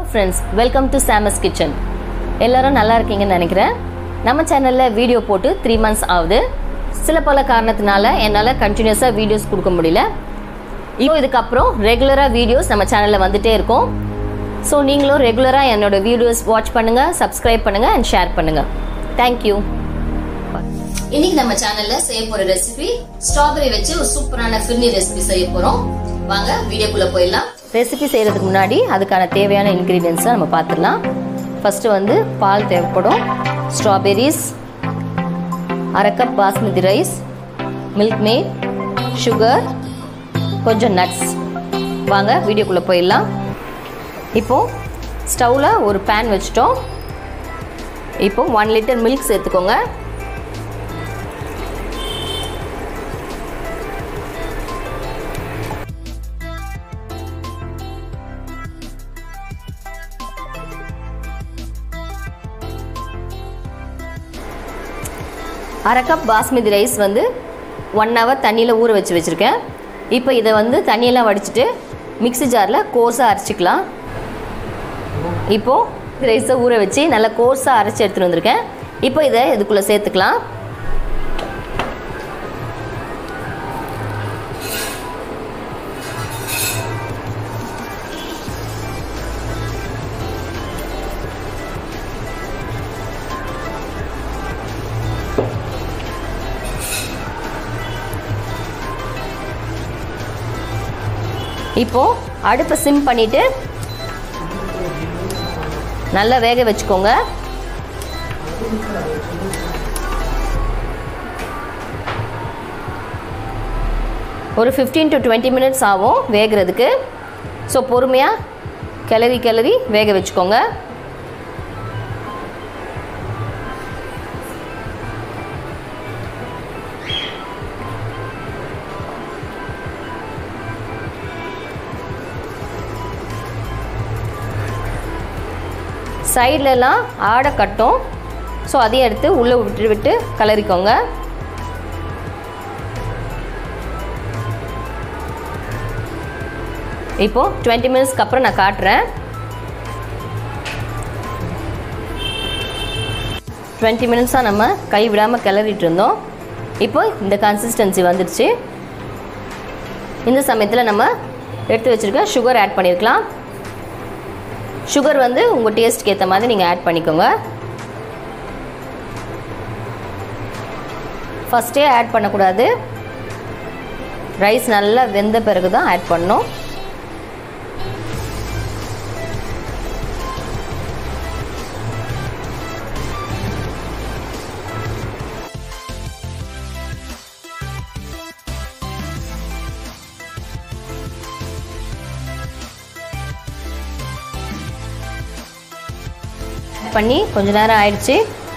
friends welcome to சாமஸ் kitchen எல்லாரும் நல்லா இருக்கீங்கன்னு நினைக்கிறேன் நம்ம சேனலில் வீடியோ போட்டு த்ரீ மந்த்ஸ் ஆகுது சில பல காரணத்தினால என்னால் கண்டினியூஸாக வீடியோஸ் கொடுக்க முடியல இப்போ இதுக்கப்புறம் ரெகுலராக வீடியோஸ் நம்ம சேனலில் வந்துட்டே இருக்கும் ஸோ நீங்களும் ரெகுலராக என்னோட வீடியோஸ் வாட்ச் பண்ணுங்கள் சப்ஸ்கிரைப் பண்ணுங்கள் அண்ட் ஷேர் பண்ணுங்கள் தேங்க்யூ இன்னைக்கு நம்ம சேனல்ல செய்ய போற ரெசிபி ஸ்ட்ராபெரி வச்சு ஒரு சூப்பரான ஃபிர்னி ரெசிபி செய்ய போறோம் வாங்க வீடியோக்குள்ள போயிடலாம் ரெசிபி செய்யறதுக்கு முன்னாடி அதுக்கான தேவையான இன்கிரீடியன்ஸை நம்ம பார்த்துடலாம் ஃபர்ஸ்ட் வந்து பால் தேவைப்படும் ஸ்ட்ராபெரிஸ் அரை cup basmati rice milkmaid sugar கொஞ்சம் நட்ஸ் வாங்க வீடியோக்குள்ள போயிடலாம் இப்போ ஸ்டவ்ல ஒரு பேன் வச்சுட்டோம் இப்போ ஒன் லிட்டர் மில்க் சேர்த்துக்கோங்க அரை கப் பாஸ்மதி ரைஸ் வந்து ஒன் ஹவர் தண்ணியில் ஊற வச்சு வச்சுருக்கேன் இப்போ இதை வந்து தண்ணியெல்லாம் வடிச்சிட்டு மிக்ஸி ஜாரில் கோர்ஸாக அரைச்சிக்கலாம் இப்போது ரைஸை ஊற வச்சு நல்லா கோர்ஸாக அரைச்சி எடுத்துகிட்டு வந்திருக்கேன் இப்போ இதை இதுக்குள்ளே சேர்த்துக்கலாம் இப்போ அடுப்பை சிம் பண்ணிட்டு நல்லா வேக வச்சுக்கோங்க ஒரு ஃபிஃப்டீன் டு டுவெண்ட்டி மினிட்ஸ் ஆகும் வேகிறதுக்கு ஸோ பொறுமையாக கிளறி கிளறி வேக வச்சுக்கோங்க சைட்லலாம் ஆடை கட்டும் ஸோ அதையும் எடுத்து உள்ளே விட்டு விட்டு கலரிக்கோங்க இப்போது டுவெண்ட்டி மினிட்ஸ்க்கு அப்புறம் நான் காட்டுறேன் டுவெண்ட்டி மினிட்ஸாக நம்ம கை விடாமல் கிளறிட்டு இருந்தோம் இப்போ இந்த கன்சிஸ்டன்சி வந்துடுச்சு இந்த சமயத்தில் நம்ம எடுத்து வச்சுருக்க சுகர் ஆட் பண்ணியிருக்கலாம் சுகர் வந்து உங்கள் டேஸ்ட்டுக்கு ஏற்ற மாதிரி நீங்கள் ஆட் பண்ணிக்கோங்க ஃபஸ்ட்டே ஆட் பண்ணக்கூடாது ரைஸ் நல்லா வெந்த பிறகு தான் ஆட் பண்ணணும் பண்ணி கொஞ்ச நேரம் ஆயிடுச்சு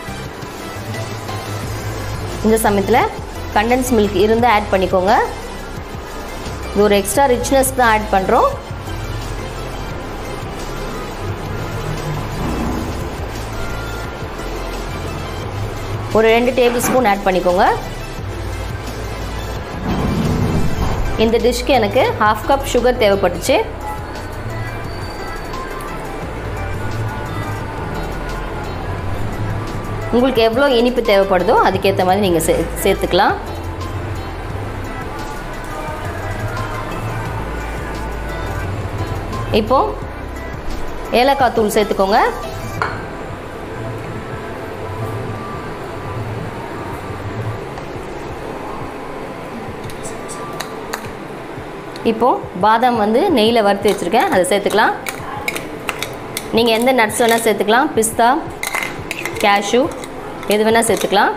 இந்த சமயத்தில் கண்டன்ஸ் மில்க் இருந்தால் ஆட் பண்ணிக்கோங்க இது ஒரு எக்ஸ்ட்ரா ரிச்னஸ் தான் ஆட் பண்ணுறோம் ஒரு ரெண்டு டேபிள் ஸ்பூன் ஆட் பண்ணிக்கோங்க இந்த டிஷ்க்கு எனக்கு ஹாஃப் கப் சுகர் தேவைப்பட்டுச்சு உங்களுக்கு எவ்வளோ இனிப்பு தேவைப்படுதோ அதுக்கேற்ற மாதிரி நீங்கள் சே சேர்த்துக்கலாம் இப்போ ஏலக்காய் தூள் சேர்த்துக்கோங்க இப்போது பாதாம் வந்து நெய்யில் வறுத்து வச்சுருக்கேன் அதை சேர்த்துக்கலாம் நீங்கள் எந்த நட்ஸ் வேணால் சேர்த்துக்கலாம் பிஸ்தா கேஷ்யூ எது வேணால் சேர்த்துக்கலாம்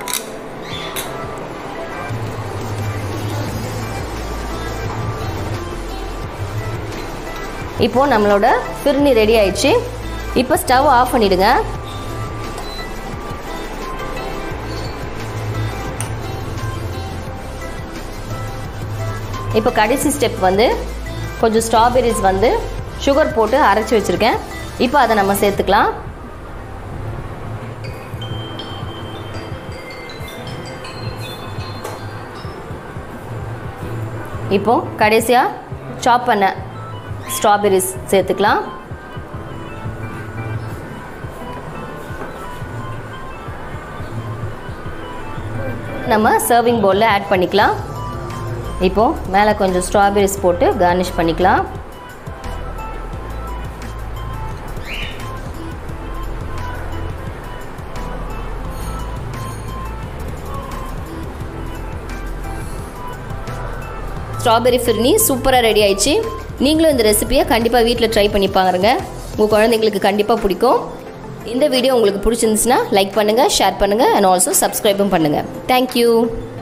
இப்போது நம்மளோட ஃபிர்னி ரெடி ஆயிடுச்சு இப்போ ஸ்டவ் ஆஃப் பண்ணிவிடுங்க இப்போ கடைசி ஸ்டெப் வந்து கொஞ்சம் ஸ்ட்ராபெரிஸ் வந்து சுகர் போட்டு அரைச்சி வச்சுருக்கேன் இப்போ அதை நம்ம சேர்த்துக்கலாம் இப்போ கடைசியாக சாப் பண்ண ஸ்ட்ராபெரிஸ் சேர்த்துக்கலாம் நம்ம சர்விங் பவுலில் ஆட் பண்ணிக்கலாம் இப்போது மேலே கொஞ்சம் ஸ்ட்ராபெரிஸ் போட்டு கார்னிஷ் பண்ணிக்கலாம் ஸ்ட்ராபெரி ஃபிர்னி சூப்பராக ரெடி ஆயிடுச்சு நீங்களும் இந்த ரெசிபியை கண்டிப்பாக வீட்டில் ட்ரை பண்ணி பாருங்க உங்கள் குழந்தைங்களுக்கு கண்டிப்பாக பிடிக்கும் இந்த வீடியோ உங்களுக்கு பிடிச்சிருந்துச்சுன்னா லைக் பண்ணுங்கள் ஷேர் பண்ணுங்கள் அண்ட் ஆல்சோ சப்ஸ்கிரைபும் பண்ணுங்கள் தேங்க்யூ